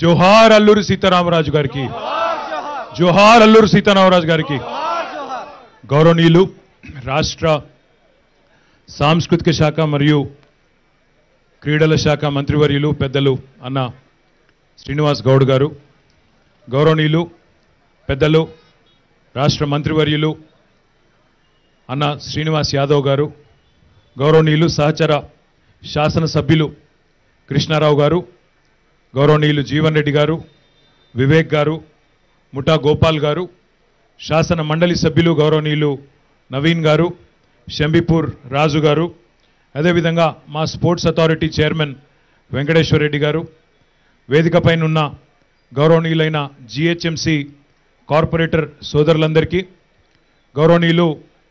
జోహార్ అల్లూరి సీతారామరాజు గారికి జోహార్ అల్లూరి సీతారామరాజు గారికి గౌరవనీయులు రాష్ట్ర సాంస్కృతిక శాఖ మరియు క్రీడల శాఖ మంత్రివర్యులు పెద్దలు అన్న శ్రీనివాస్ గౌడ్ గారు గౌరవనీయులు పెద్దలు రాష్ట్ర మంత్రివర్యులు అన్న శ్రీనివాస్ యాదవ్ గారు గౌరవనీయులు సహచర శాసనసభ్యులు కృష్ణారావు గారు గౌరవనీయులు జీవన్ రెడ్డి గారు వివేక్ గారు ముఠా గోపాల్ గారు శాసన మండలి సభ్యులు గౌరవనీయులు నవీన్ గారు షంబిపూర్ రాజు గారు అదేవిధంగా మా sports authority chairman Venkateswara Reddy garu వేదికపైన ఉన్న గౌరవనీయులైన జిహెచ్ఎంసి కార్పొరేటర్ సోదరులందరికీ గౌరవనీయులు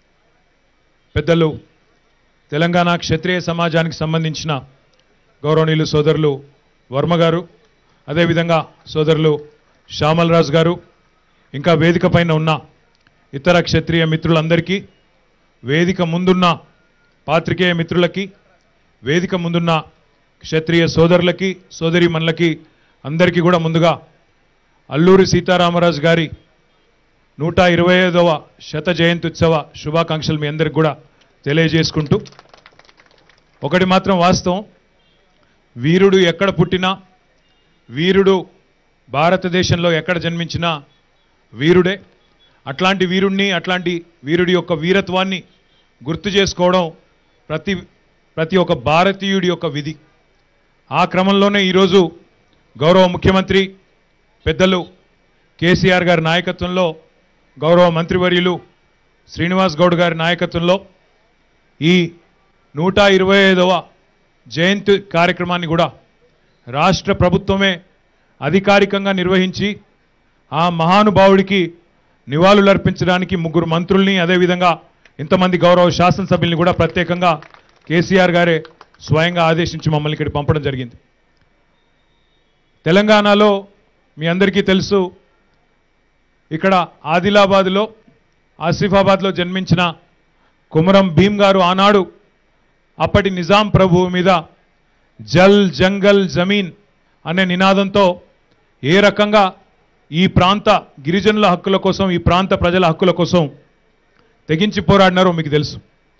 పెద్దలు తెలంగాణ క్షత్రియ సమాజానికి సంబంధించిన గౌరవనీయులు సోదరులు వర్మ గారు అదేవిధంగా సోదరులు శ్యామల్ రాజు గారు ఇంకా వేదిక పైన ఉన్న ఇతర క్షత్రియ మిత్రులందరికీ వేదిక ముందున్న పాత్రికేయ మిత్రులకి వేదిక ముందున్న క్షత్రియ సోదరులకి సోదరిమణులకి అందరికీ కూడా ముందుగా అల్లూరి సీతారామరాజు గారి నూట ఇరవై ఐదవ శత జయంత్యుత్సవ శుభాకాంక్షలు మీ అందరికి కూడా తెలియజేసుకుంటూ ఒకటి మాత్రం వాస్తవం వీరుడు ఎక్కడ పుట్టినా వీరుడు భారతదేశంలో ఎక్కడ జన్మించినా వీరుడే అట్లాంటి వీరుణ్ణి అట్లాంటి వీరుడి యొక్క వీరత్వాన్ని గుర్తు చేసుకోవడం ప్రతి ప్రతి ఒక్క భారతీయుడి యొక్క విధి ఆ క్రమంలోనే ఈరోజు గౌరవ ముఖ్యమంత్రి పెద్దలు కేసీఆర్ గారి నాయకత్వంలో గౌరవ మంత్రివర్యులు శ్రీనివాస్ గౌడ్ గారి నాయకత్వంలో ఈ నూట ఇరవై ఐదవ జయంతి కార్యక్రమాన్ని కూడా రాష్ట్ర ప్రభుత్వమే అధికారికంగా నిర్వహించి ఆ మహానుభావుడికి నివాళులర్పించడానికి ముగ్గురు మంత్రుల్ని అదేవిధంగా ఇంతమంది గౌరవ శాసనసభ్యుల్ని కూడా ప్రత్యేకంగా కేసీఆర్ గారే స్వయంగా ఆదేశించి మమ్మల్ని ఇక్కడికి పంపడం జరిగింది తెలంగాణలో మీ అందరికీ తెలుసు ఇక్కడ ఆదిలాబాద్లో ఆసిఫాబాద్లో జన్మించిన కుమరం భీమ్ గారు ఆనాడు అప్పటి నిజాం ప్రభువు మీద జల్ జంగల్ జమీన్ అనే నినాదంతో ఏ రకంగా ఈ ప్రాంత గిరిజనుల హక్కుల కోసం ఈ ప్రాంత ప్రజల హక్కుల కోసం తెగించి పోరాడినారో మీకు తెలుసు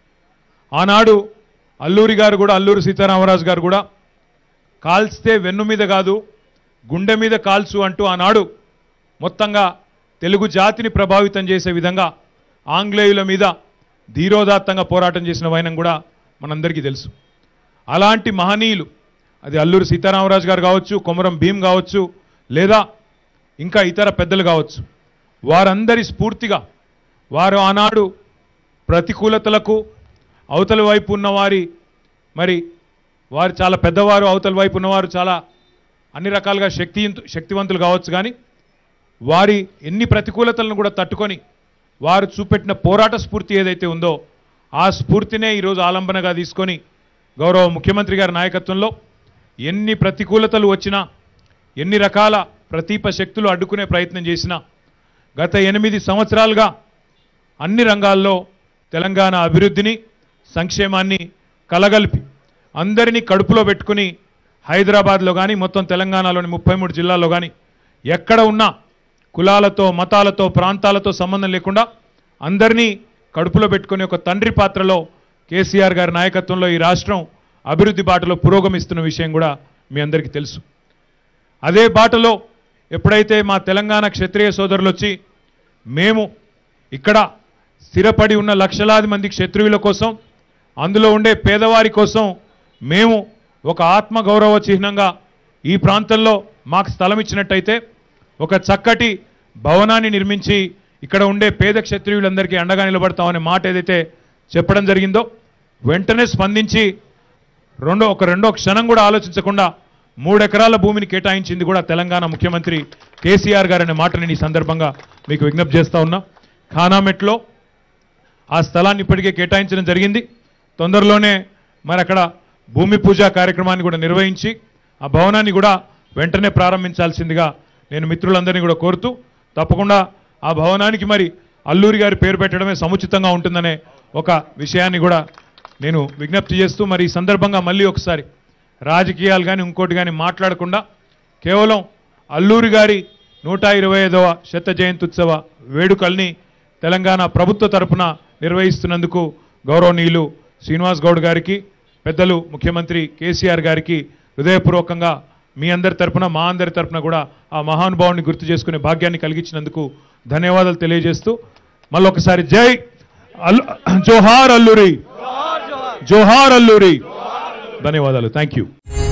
ఆనాడు అల్లూరి గారు కూడా అల్లూరి సీతారామరాజు గారు కూడా కాల్స్తే వెన్ను మీద కాదు గుండె మీద కాల్చు అంటూ ఆనాడు మొత్తంగా తెలుగు జాతిని ప్రభావితం చేసే విధంగా ఆంగ్లేయుల మీద ధీరోదాత్తంగా పోరాటం చేసిన వైనం కూడా మనందరికీ తెలుసు అలాంటి మహనీయులు అది అల్లూరి సీతారామరాజు గారు కావచ్చు కొమరం భీం కావచ్చు లేదా ఇంకా ఇతర పెద్దలు కావచ్చు వారందరి స్ఫూర్తిగా వారు ఆనాడు ప్రతికూలతలకు అవతల వైపు ఉన్నవారి మరి వారు చాలా పెద్దవారు అవతల వైపు ఉన్నవారు చాలా అన్ని రకాలుగా శక్తి శక్తివంతులు కావచ్చు కానీ వారి ఎన్ని ప్రతికూలతలను కూడా తట్టుకొని వారు చూపెట్టిన పోరాట స్ఫూర్తి ఏదైతే ఉందో ఆ స్ఫూర్తినే ఈరోజు ఆలంబనగా తీసుకొని గౌరవ ముఖ్యమంత్రి గారి నాయకత్వంలో ఎన్ని ప్రతికూలతలు వచ్చినా ఎన్ని రకాల ప్రతీప శక్తులు అడ్డుకునే ప్రయత్నం చేసినా గత ఎనిమిది సంవత్సరాలుగా అన్ని రంగాల్లో తెలంగాణ అభివృద్ధిని సంక్షేమాన్ని కలగలిపి అందరినీ కడుపులో పెట్టుకుని హైదరాబాద్లో కానీ మొత్తం తెలంగాణలోని ముప్పై మూడు జిల్లాల్లో కానీ ఎక్కడ ఉన్నా కులాలతో మతాలతో ప్రాంతాలతో సంబంధం లేకుండా అందరినీ కడుపులో పెట్టుకుని ఒక తండ్రి పాత్రలో కేసీఆర్ గారి నాయకత్వంలో ఈ రాష్ట్రం అభివృద్ధి బాటలో పురోగమిస్తున్న విషయం కూడా మీ అందరికీ తెలుసు అదే బాటలో ఎప్పుడైతే మా తెలంగాణ క్షత్రియ సోదరులు వచ్చి మేము ఇక్కడ స్థిరపడి ఉన్న లక్షలాది మంది క్షత్రియుల కోసం అందులో ఉండే పేదవారి కోసం మేము ఒక ఆత్మ గౌరవ చిహ్నంగా ఈ ప్రాంతంలో మాకు స్థలం ఇచ్చినట్టయితే ఒక చక్కటి భవనాన్ని నిర్మించి ఇక్కడ ఉండే పేద క్షత్రియులందరికీ అండగా నిలబడతామనే మాట ఏదైతే చెప్పడం జరిగిందో వెంటనే స్పందించి రెండో ఒక రెండో క్షణం కూడా ఆలోచించకుండా మూడు ఎకరాల భూమిని కేటాయించింది కూడా తెలంగాణ ముఖ్యమంత్రి కేసీఆర్ గారు అనే మాట నేను ఈ సందర్భంగా మీకు విజ్ఞప్తి చేస్తా ఉన్నా ఖానామెట్లో ఆ స్థలాన్ని ఇప్పటికే కేటాయించడం జరిగింది తొందరలోనే మరి అక్కడ భూమి పూజ కార్యక్రమాన్ని కూడా నిర్వహించి ఆ భవనాన్ని కూడా వెంటనే ప్రారంభించాల్సిందిగా నేను మిత్రులందరినీ కూడా కోరుతూ తప్పకుండా ఆ భవనానికి మరి అల్లూరి గారి పేరు పెట్టడమే సముచితంగా ఉంటుందనే ఒక విషయాన్ని కూడా నేను విజ్ఞప్తి చేస్తూ మరి ఈ సందర్భంగా మళ్ళీ ఒకసారి రాజకీయాలు కానీ ఇంకోటి కానీ మాట్లాడకుండా కేవలం అల్లూరి గారి నూట ఇరవై ఐదవ శత జయంత్యుత్సవ వేడుకల్ని తెలంగాణ ప్రభుత్వ తరపున నిర్వహిస్తున్నందుకు గౌరవనీయులు శ్రీనివాస్ గౌడ్ గారికి పెద్దలు ముఖ్యమంత్రి కేసీఆర్ గారికి హృదయపూర్వకంగా మీ అందరి తరపున మా అందరి తరపున కూడా ఆ మహానుభావుని గుర్తు చేసుకునే భాగ్యాన్ని కలిగించినందుకు ధన్యవాదాలు తెలియజేస్తూ మళ్ళొకసారి జై అల్ జోహార్ అల్లూరి జోహార్ అల్లూరి ధన్యవాదాలు థ్యాంక్ యూ